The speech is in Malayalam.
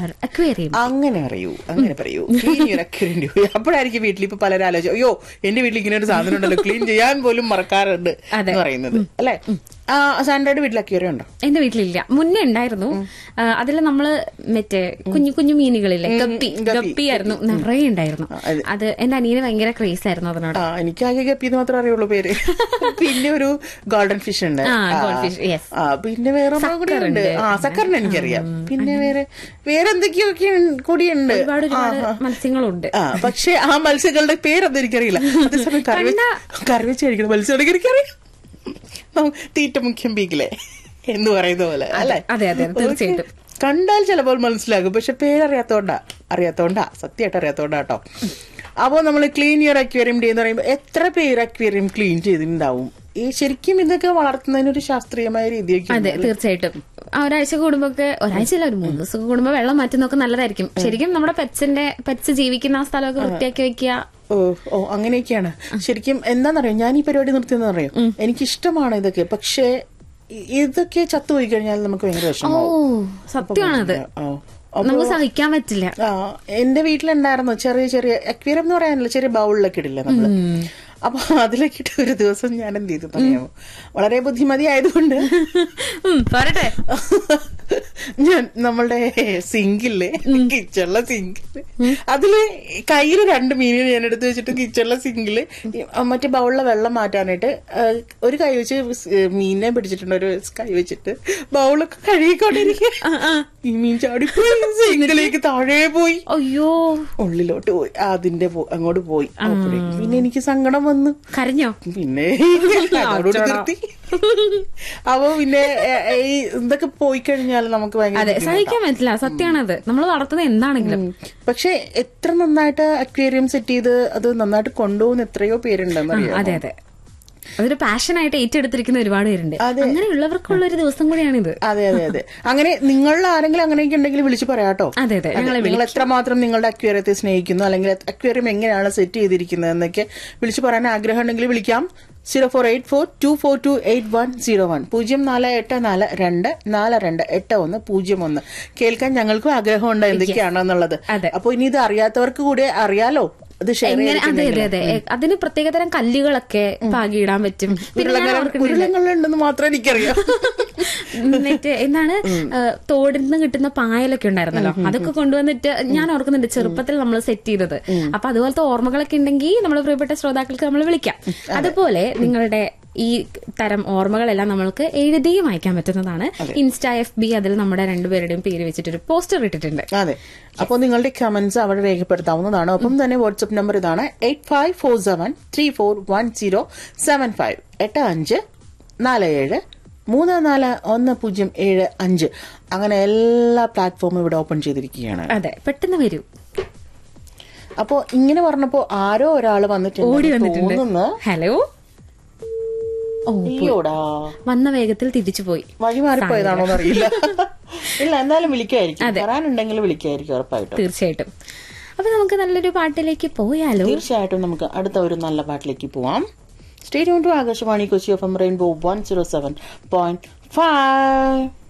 അക്വേറിയം അങ്ങനെ അറിയൂ അങ്ങനെ പറയൂ ക്ലീൻ യുവർ അക്വേറിയം ഡ്യൂ അപ്പോഴായിരിക്കും വീട്ടിൽ ഇപ്പൊ പലരും ആലോചിച്ചു അയ്യോ എന്റെ വീട്ടിൽ ഇങ്ങനെ ഒരു സാധനം ഉണ്ടല്ലോ ക്ലീൻ ചെയ്യാൻ പോലും മറക്കാറുണ്ട് അതെ. എന്ന് പറയുന്നത് അല്ലെ ആ സാൻഡ്രയുടെ വീട്ടിൽ അക്വേറിയം ഉണ്ടോ എന്റെ വീട്ടിലില്ല മുന്നേ ഉണ്ടായിരുന്നു അതിൽ നമ്മള് മറ്റേ കുഞ്ഞു കുഞ്ഞു മീനുകളില്ലേ ഗപ്പി ഗപ്പി ആയിരുന്നു നിറയെ ഉണ്ടായിരുന്നു അത്. അത് എന്റെ അനിയന് ഭയങ്കര ക്രേസ് ആയിരുന്നു അതിനോട് ആ എനിക്ക് ആകെ ഗപ്പിന്ന് മാത്രമേ അറിയുള്ളൂ പേര് പിന്നെ ഒരു ഗോൾഡൻ ഫിഷ് ഉണ്ട് ആ, ആ. goldfish, yes. ആ പിന്നെ വേറെ ഒരെണ്ണം കൂടി ഉണ്ട് സക്കറുണ്ട്. ആ സക്കറിന് എനിക്കറിയാം പിന്നെ വേറെ വേറെ എന്തൊക്കെയൊക്കെ കൂടിയുണ്ട് ഒരുപാട് ഒരുപാട് ആ, ആ. മത്സ്യങ്ങളുണ്ട് ആ പക്ഷെ ആ മത്സ്യങ്ങളുടെ പേരൊന്നും എനിക്കറിയില്ല അതേസമയം കറി വെച്ച് കറി വെച്ച് കഴിക്കുന്ന മത്സ്യമാണെങ്കിൽ എനിക്കറിയാം നമ്മ- തീറ്റ മുഖ്യം ബീക്കിലെ എന്ന് പറയുന്ന പോലെ അല്ലെ അതെ, അതെ, തീർച്ചയായിട്ടും. കണ്ടാൽ ചിലപ്പോൾ മനസ്സിലാകും പക്ഷെ പേരറിയാത്തോണ്ടാ അറിയാത്തോണ്ടാ സത്യമായിട്ട് അറിയാത്തോണ്ടാ കേട്ടോ അപ്പോൾ നമ്മൾ ക്ലീൻ യുവർ അക്വേറിയം ഡേ എന്ന് പറയുമ്പോൾ എത്ര പേര് അക്വേറിയം ക്ലീൻ ചെയ്തിട്ടുണ്ടാവും ഈ ശരിക്കും ഇതൊക്കെ വളർത്തുന്നതിനൊരു ശാസ്ത്രീയമായ രീതിയൊക്കെ അതെ തീർച്ചയായിട്ടും ആ, ഒരാഴ്ച കൂടുമ്പോ ഒരാഴ്ച അല്ല ഒരു മൂന്ന് ദിവസം കൂടുമ്പോ വെള്ളം മാറ്റുന്നൊക്കെ നല്ലതായിരിക്കും ശരിക്കും നമ്മുടെ പെറ്റ്സിന്റെ പെറ്റ്സ് ജീവിക്കുന്ന ആ സ്ഥലമൊക്കെ വൃത്തിയാക്കി വെക്കുക ഓ ഓ അങ്ങനെയൊക്കെയാണ് ശരിക്കും എന്താണെന്നറിയോ ഞാൻ ഈ പരിപാടി നിർത്തിയെന്ന് അറിയോ എനിക്കിഷ്ടമാണ് ഇതൊക്കെ പക്ഷേ ഇ- ഇതൊക്കെ ചത്തുപോയി കഴിഞ്ഞാൽ നമുക്ക് ഭയങ്കര ഓ വിഷമമാവും സത്യമാണത് ഓ നമുക്ക് സഹിക്കാൻ പറ്റില്ല ആ എന്റെ വീട്ടിലുണ്ടായിരുന്നു ചെറിയ ചെറിയ അക്വേറിയം എന്ന് പറയാനല്ല ചെറിയ ബൗളിലൊക്കെ ഇടില്ല നമ്മള് അപ്പൊ അതിലൊക്കെ ഇട്ട് ഒരു ദിവസം ഞാൻ എന്ത് ചെയ്തു അറിയാമോ വളരെ ബുദ്ധിമതി ആയതുകൊണ്ട് ഉം, പോരട്ടെ ഞാൻ നമ്മളുടെ സിങ്കില്ലേ കിച്ചണിലെ സിങ്കില് അതില് കയ്യില് രണ്ട് മീനുകൾ ഞാൻ എടുത്ത് വെച്ചിട്ട് കിച്ചണിലെ സിങ്കില് ഈ മറ്റേ ബൗളിലെ വെള്ളം മാറ്റാനായിട്ട് ആ, ഒരു കൈ വെച്ച് സ് മീനിനെ പിടിച്ചിട്ടുണ്ട് ഒരു കൈ വെച്ചിട്ട് ബൗളൊക്കെ കഴുകിക്കൊണ്ടിരിക്കുക ഈ മീൻ ചാടിപ്പോയി സിങ്കിലേക്ക് താഴെ പോയി അയ്യോ ഉള്ളിലോട്ട് പോയി അതിന്റെ പോ- അങ്ങോട്ട് പോയി അപ്പോഴേക്കും പിന്നെ എനിക്ക് സങ്കടം വന്നു കരഞ്ഞോ പിന്നെ അതോടുകൂടി നിർത്തി അപ്പൊ പിന്നെ ഏ, ഈ ഇതൊക്കെ പോയി കഴിഞ്ഞാൽ നമുക്ക് ഭയങ്കര അതെ ബുദ്ധിമുട്ടാ. സഹിക്കാൻ പറ്റില്ല സത്യമാണത് നമ്മൾ വളർത്തുന്നത് എന്താണെങ്കിലും ഉം. പക്ഷെ എത്ര നന്നായിട്ട് അക്വേറിയം സെറ്റ് ചെയ്ത് അത് നന്നായിട്ട് കൊണ്ടുപോകുന്ന എത്രയോ പേരുണ്ടെന്നറിയാം അതെ അതെ അതൊരു പാഷനായിട്ട് ഏറ്റെടുത്തിരിക്കുന്ന ഒരുപാട് പേരുണ്ട് അങ്ങനെയുള്ളവർക്കുള്ള ഒരു ദിവസം കൂടിയാണിത് അതെ അതെ അതെ അങ്ങനെ നിങ്ങളിൽ ആരെങ്കിലും അങ്ങനെയൊക്കെ ഉണ്ടെങ്കിൽ വിളിച്ചു പറയാട്ടോ അതെ അതെ ഞങ്ങളെ നിങ്ങൾ എത്രമാത്രം നിങ്ങളുടെ അക്വേറിയത്തെ സ്നേഹിക്കുന്നു അല്ലെങ്കിൽ അക്വേറിയം എങ്ങനെയാണ് സെറ്റ് ചെയ്തിരിക്കുന്നത് എന്നൊക്കെ വിളിച്ചു പറയാൻ ആഗ്രഹം ഉണ്ടെങ്കിൽ വിളിക്കാം zero four eight four two four two eight one zero one പൂജ്യം നാല് എട്ട് നാല് രണ്ട് നാല് രണ്ട് എട്ട് ഒന്ന് പൂജ്യം ഒന്ന് കേൾക്കാൻ ഞങ്ങൾക്കും ആഗ്രഹമുണ്ട് എന്തൊക്കെയാണെന്നുള്ളത് അതെ. അപ്പൊ ഇനി ഇത് അറിയാത്തവർക്ക് കൂടെ അറിയാലോ ഇത് ഷെയർ എങ്ങനെ അതെ അതെ അതെ എ- അതിന് പ്രത്യേകതരം കല്ലുകളൊക്കെ പാകിയിടാൻ പറ്റും പിന്നെ ഞാൻ ഓർക്കുന്നുണ്ട് ഉരുളങ്ങളുണ്ടെന്ന് മാത്രം എനിക്കറിയാം മറ്റേ എന്താണ് തോടിൽ നിന്ന് കിട്ടുന്ന പായലൊക്കെ ഉണ്ടായിരുന്നല്ലോ അതൊക്കെ കൊണ്ടുവന്നിട്ട് ഞാൻ ഓർക്കുന്നുണ്ട് ചെറുപ്പത്തിൽ നമ്മൾ സെറ്റ് ചെയ്തത് അപ്പൊ അതുപോലത്തെ ഓർമ്മകളൊക്കെ ഉണ്ടെങ്കിൽ നമ്മൾ പ്രിയപ്പെട്ട ശ്രോതാക്കൾക്ക് നമ്മൾ വിളിക്കാം അതുപോലെ നിങ്ങളുടെ ഈ തരം ഓർമ്മകളെല്ലാം നമ്മൾക്ക് എഴുതിയും അയക്കാൻ പറ്റുന്നതാണ് ഇൻസ്റ്റാ എഫ് ബി അതിൽ നമ്മുടെ രണ്ടുപേരുടെയും പേര് വെച്ചിട്ടൊരു പോസ്റ്റർ ഇട്ടിട്ടുണ്ട് അതെ അപ്പോൾ നിങ്ങളുടെ കമന്റ്സ് അവിടെ രേഖപ്പെടുത്താവുന്നതാണ് ഒപ്പം തന്നെ വാട്സ്ആപ്പ് നമ്പർ ഇതാണ് eight five four seven three four one zero seven five എട്ട് അഞ്ച് നാല് ഏഴ് മൂന്ന് നാല് ഒന്ന് പൂജ്യം ഏഴ് അഞ്ച് അങ്ങനെ എല്ലാ പ്ലാറ്റ്ഫോമും ഇവിടെ ഓപ്പൺ ചെയ്തിരിക്കുകയാണ് അതെ പെട്ടെന്ന് വരൂ അപ്പോൾ ഇങ്ങനെ പറഞ്ഞപ്പോ ആരോ ഒരാൾ വന്നിട്ടുണ്ട് ഓടി എന്ന് വന്നിട്ടുണ്ട് തോന്നുന്നു ഹലോ ഓ അയ്യോടാ വന്ന വേഗത്തിൽ തിരിച്ചു പോയി വഴി മാറിപ്പോയതാണോ എന്നറിയില്ല ഇല്ല എന്തായാലും വിളിക്കായിരിക്കും വരാനുണ്ടെങ്കിൽ വിളിക്കായിരിക്കും ഉറപ്പായിട്ടും തീർച്ചയായിട്ടും അപ്പൊ നമുക്ക് നല്ലൊരു പാട്ടിലേക്ക് പോയാലോ തീർച്ചയായിട്ടും നമുക്ക് അടുത്ത ഒരു നല്ല പാട്ടിലേക്ക് പോവാം stadium to Akashvani Kochi F M rainbow one zero seven point five